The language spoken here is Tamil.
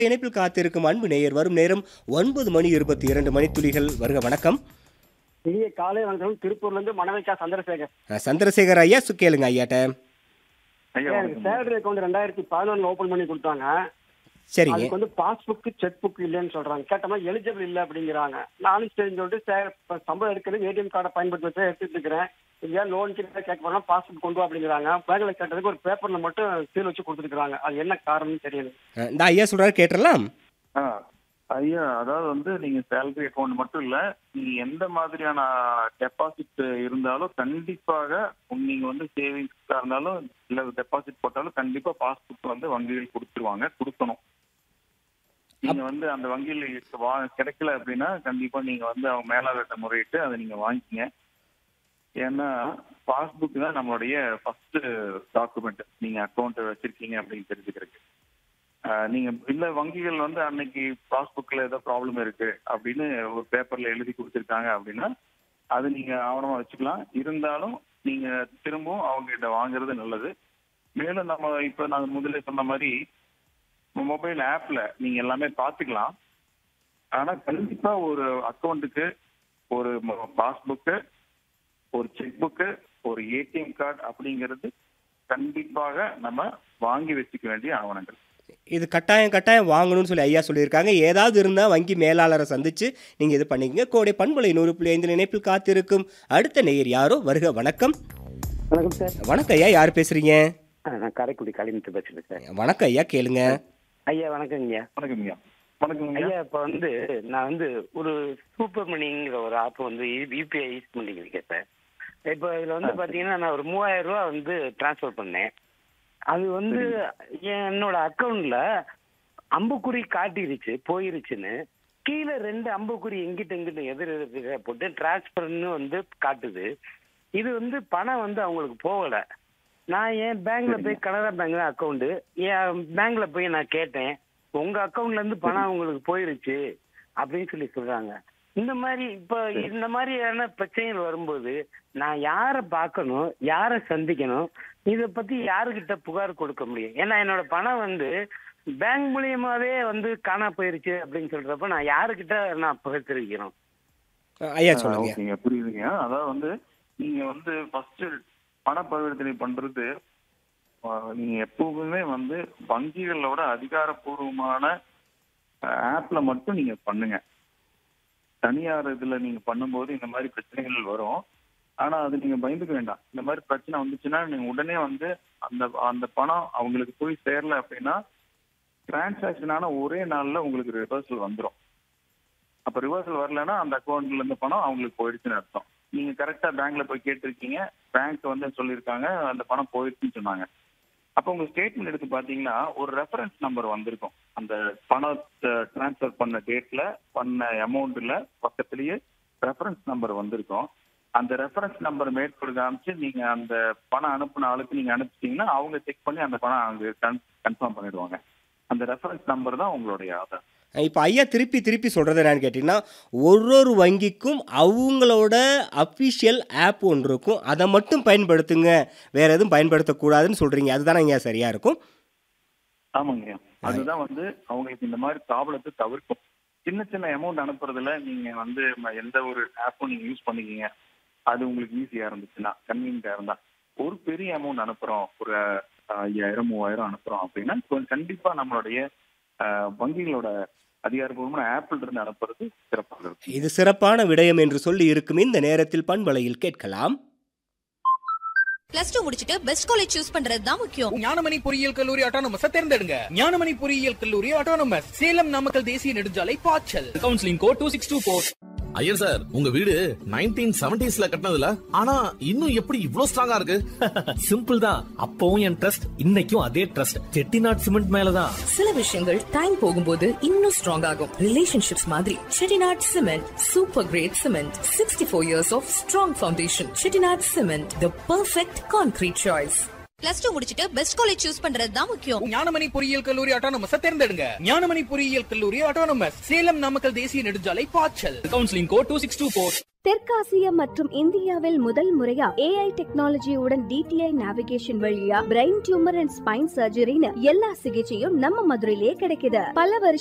இணைப்பில் காத்திருக்கும் அன்பு நேயர் வரும் நேரம் ஒன்பது மணி இருபத்தி இரண்டு மணித்துளிகள் வருக வணக்கம் இனிய காலை வணக்கம் திருப்பூர்ல இருந்து மணவைக்கா சந்திரசேகர் அஹ், சந்திரசேகர் ஐயா சு கேளுங்க ஐயாட்ட ஐயா எனக்கு சேலரி அக்கௌண்ட் ரெண்டாயிரத்தி பதினொன்னுல ஓபன் பண்ணி கொடுத்தாங்க சரிங்க அதுக்கு வந்து பாஸ்புக் செக் புக் இல்லைன்னு சொல்றாங்க கேட்டோம்னா எலிஜிபிள் இல்ல அப்படிங்கிறாங்க நானும் சரி சொல்லிட்டு சே- இப்ப சம்பளம் எடுக்கிறது ஏடிஎம் கார்டை பயன்படுத்தி வச்சு எடுத்துட்டு இருக்கிறேன் இல்லையா லோன் கேட்க போனா பாஸ்புக் கொண்டு வா அப்படிங்கிறாங்க பேங்க்ல கேட்டதுக்கு ஒரு பேப்பர்ல மட்டும் சீல் வச்சு கொடுத்துருக்காங்க அது என்ன காரணம்னு தெரியல அஹ், இந்த ஐயா சொல்றாரு கேட்டுறலாம் ஆ, ஐயா அதாவது வந்து நீங்க சேலரி அக்கௌண்ட் மட்டும் இல்ல நீங்க எந்த மாதிரியான டெபாசிட் இருந்தாலும் கண்டிப்பாக உங்க- நீங்க வந்து சேவிங்ஸ்க்கா இருந்தாலும் இல்ல டெபாசிட் போட்டாலும் கண்டிப்பா பாஸ்புக் வந்து வங்கிகள் கொடுத்துருவாங்க கொடுக்கணும் நீங்க வந்து அந்த வங்கியில் வா- கிடைக்கல அப்படின்னா கண்டிப்பா நீங்க வந்து அவங்க மேலாளர்கிட்ட முறையிட்டு அதை நீங்க வாங்கிக்கங்க ஏன்னா பாஸ்புக் தான் நம்மளுடைய ஃபர்ஸ்ட் டாக்குமெண்ட் நீங்க அக்கௌண்ட் வச்சிருக்கீங்க அப்படின்னு தெரிஞ்சுக்கிறதுக்கு ஆஹ் நீங்க இல்ல வங்கிகள் வந்து அன்னைக்கு பாஸ்புக்ல ஏதோ ப்ராப்ளம் இருக்கு அப்படின்னு ஒரு பேப்பர்ல எழுதி கொடுத்துருக்காங்க அப்படின்னா அது நீங்க ஆவணமா வச்சுக்கலாம் இருந்தாலும் நீங்க திரும்பவும் அவங்க கிட்ட வாங்குறது நல்லது மேலும் நம்ம இப்ப நான் முதல்ல சொன்ன மாதிரி மொபைல் ஆப்ல நீங்க எல்லாமே பாத்துக்கலாம் ஆனா கண்டிப்பா ஒரு அக்கௌண்ட்டுக்கு ஒரு பாஸ்புக்கு ஒரு செக் புக்கு ஒரு ஏடிஎம் கார்டு அப்படிங்கிறது கண்டிப்பாக நம்ம வாங்கி வச்சுக்க வேண்டிய ஆவணங்கள் இது கட்டாயம் கட்டாயம் வாங்கணும்னு சொல்லி ஐயா சொல்லியிருக்காங்க ஏதாவது இருந்தால் வங்கி மேலாளரை சந்திச்சு நீங்கள் இது பண்ணிக்கங்க கோடை பண்பலை நூறு புள்ளி ஐந்து இணைப்பில் காத்திருக்கும் அடுத்த நேயர் யாரோ வருக வணக்கம் வணக்கம் சார் வணக்கம் ஐயா யார் பேசுறீங்க நான் காரைக்குடி காளிமுத்து பேசுறேன் சார் வணக்கம் ஐயா கேளுங்க ஐயா வணக்கங்க வணக்கம் ஐயா வணக்கம் ஐயா ஐயா இப்ப வந்து நான் வந்து ஒரு சூப்பர் மணிங்கிற ஒரு ஆப் வந்து யூபிஐ யூஸ் பண்ணிக்கிறேன் சார் இப்போ இதுல வந்து பாத்தீங்கன்னா நான் ஒரு மூவாயிரம் ரூபா வந்து டிரான்ஸ்ஃபர் பண்ணேன் அது வந்து என்னோட அக்கவுண்ட்ல அம்புக்குறி காட்டிருச்சு போயிருச்சுன்னு கீழே ரெண்டு அம்புக்குறி எங்கிட்ட எங்கிட்ட எதிர் எதிர போட்டு டிரான்ஸ்ஃபர்னு வந்து காட்டுது இது வந்து பணம் வந்து அவங்களுக்கு போகல நான் என் பேங்க்ல போய் கனரா பேங்க்ல அக்கௌண்ட் என் பேங்க்ல போய் நான் கேட்டேன் உங்க அக்கவுண்ட்ல இருந்து பணம் உங்களுக்கு போயிருச்சு அப்படின்னு சொல்லி சொல்றாங்க இந்த மாதிரி இப்ப இந்த மாதிரியான பிரச்சனைகள் வரும்போது நான் யாரை பார்க்கணும் யாரை சந்திக்கணும் இத பத்தி யாருகிட்ட புகார் கொடுக்க முடியும் ஏன்னா என்னோட பணம் வந்து பேங்க் மூலியமாவே வந்து காணா போயிருச்சு அப்படின்னு சொல்றப்ப நான் யாருகிட்ட நான் புகார் தெரிவிக்கணும் அஹ், ஐயா சொல்லுங்க ஓகேங்க புரியுதுங்க அதாவது வந்து நீங்க வந்து ஃபர்ஸ்ட் பண பரிவர்த்தனை பண்றது ஆஹ், நீங்க எப்பவுமே வந்து வங்கிகளோட அதிகாரப்பூர்வமான ஆப்ல மட்டும் நீங்க பண்ணுங்க தனியார் இதுல நீங்க பண்ணும்போது இந்த மாதிரி பிரச்சனைகள் வரும் ஆனா அது நீங்க பயந்துக்க வேண்டாம் இந்த மாதிரி பிரச்சனை வந்துச்சுன்னா நீங்க உடனே வந்து அந்த அந்த பணம் அவங்களுக்கு போய் சேரல அப்படின்னா டிரான்சாக்ஷன் ஆன ஒரே நாள்ல உங்களுக்கு ரிவர்சல் வந்துரும் அப்ப ரிவர்சல் வரலன்னா அந்த அக்கௌண்ட்ல இருந்த பணம் அவங்களுக்கு போயிடுச்சுன்னு அர்த்தம் நீங்க கரெக்டா பேங்க்ல போய் கேட்டிருக்கீங்க பேங்க் வந்து சொல்லியிருக்காங்க அந்த பணம் போயிடுச்சுன்னு சொன்னாங்க அப்ப உங்க ஸ்டேட்மெண்ட் எடுத்து பாத்தீங்கன்னா ஒரு ரெஃபரன்ஸ் நம்பர் வந்திருக்கும் அந்த பணத்தை டிரான்ஸ்ஃபர் பண்ண டேட்ல பண்ண அமௌண்ட்ல பக்கத்துலயே ரெஃபரன்ஸ் நம்பர் வந்திருக்கும் அந்த ரெஃபரன்ஸ் நம்பர் மேற்கொடு காமிச்சு நீங்க அந்த பணம் அனுப்புன ஆளுக்கு நீங்க அனுப்பிச்சிட்டீங்கன்னா அவங்க செக் பண்ணி அந்த பணம் அவங்க கன்ஃபார்ம் பண்ணிடுவாங்க அந்த ரெஃபரன்ஸ் நம்பர் தான் உங்களுடைய ஆதார் இப்போ ஐயா திருப்பி திருப்பி சொல்கிறது என்னன்னு கேட்டிங்கன்னா ஒரு ஒரு வங்கிக்கும் அவங்களோட அஃபிஷியல் ஆப் ஒன்று இருக்கும் அதை மட்டும் பயன்படுத்துங்க வேற எதுவும் பயன்படுத்தக்கூடாதுன்னு சொல்கிறீங்க அதுதானே ஐயா சரியாக இருக்கும் ஆமாங்க அதுதான் வந்து அவங்களுக்கு இந்த மாதிரி ப்ராப்ளத்தை தவிர்க்கும் சின்ன சின்ன அமௌண்ட் அனுப்புறதுல நீங்க வந்து ம- எந்த ஒரு ஆப்பும் நீங்க யூஸ் பண்ணிக்கிங்க அது உங்களுக்கு ஈஸியா இருந்துச்சுன்னா கன்வீனியா இருந்தா ஒரு பெரிய அமௌண்ட் அனுப்புறோம் ஒரு அஹ், ஐயாயிரம் மூவாயிரம் அனுப்புறோம் அப்படின்னா கொ- கண்டிப்பா நம்மளுடைய அஹ், வங்கிகளோட அதிகாரப்பூர்வமான ஆப்பிள் இருந்து அனுப்புறது சிறப்பாக இருக்கும் இது சிறப்பான விடயம் என்று சொல்லி இருக்கும் இந்த நேரத்தில் பண்பலையில் கேட்கலாம் பிளஸ் டூ முடிச்சிட்டு பெஸ்ட் காலேஜ் சூஸ் பண்றது தான் முக்கியம் ஞானமணி பொறியியல் கல்லூரி ஆட்டோனமஸ் தேர்ந்தெடுங்க ஞானமணி பொறியியல் கல்லூரி ஆட்டோனமஸ் சேலம் நாமக்கல் தேசிய நெடுஞ்சாலை பாய்ச்சல் counselling code two six two four Iyer sir உங்க வீடு நைன்டீன் செவன்டிஸ்ல கட்டினதுல ஆனா இன்னும் எப்படி இவ்ளோ ஸ்ட்ராங்கா இருக்கு சிம்பிள் தான் அப்பவும் என் ட்ரஸ்ட் இன்னைக்கும் அதே ட்ரஸ்ட் செட்டிநாட் சிமெண்ட் மேலதான் சில விஷயங்கள் டைம் போகும்போது இன்னும் ஸ்ட்ராங் ஆகும் ரிலேஷன்ஷிப்ஸ் மாதிரி Chettinad cement super great cement sixty four years of strong foundation Chettinad cement the perfect concrete choice plus two முடிச்சிட்டு பெஸ்ட் காலேஜ் சூஸ் பண்றது தான் முக்கியம் ஞானமணி பொறியியல் கல்லூரி ஆட்டோனமஸ் தேர்ந்தெடுங்க ஞானமணி பொறியியல் கல்லூரி ஆட்டோனமஸ் சேலம் நாமக்கல் தேசிய நெடுஞ்சாலை பாய்ச்சல் counselling code two six two four தெற்காசியா மற்றும் இந்தியாவில் முதல் முறையா ஏஐ டெக்னாலஜியுடன் டிடிஐ நேவிகேஷன் வழியா பிரெயின் டியூமர் அண்ட் ஸ்பைன் சர்ஜரின்னு எல்லா சிகிச்சையும் நம்ம மதுரையிலேயே கிடைக்குது பல வருஷ